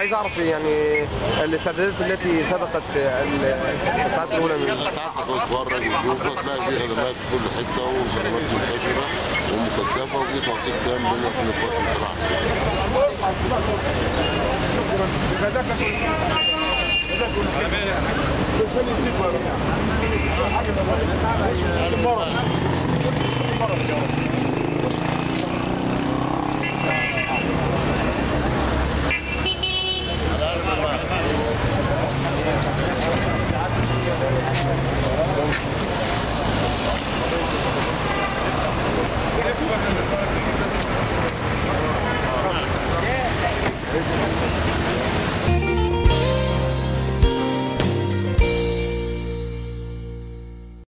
عايز اعرف يعني الاستعدادات التي سبقت ال- الساعات الاولى من ساعتك تتفرج وتشوف هتلاقي في خدمات في كل حته وخدمات منتشره ومكثفه وفي تنسيق تام بين وبين القوات المسلحه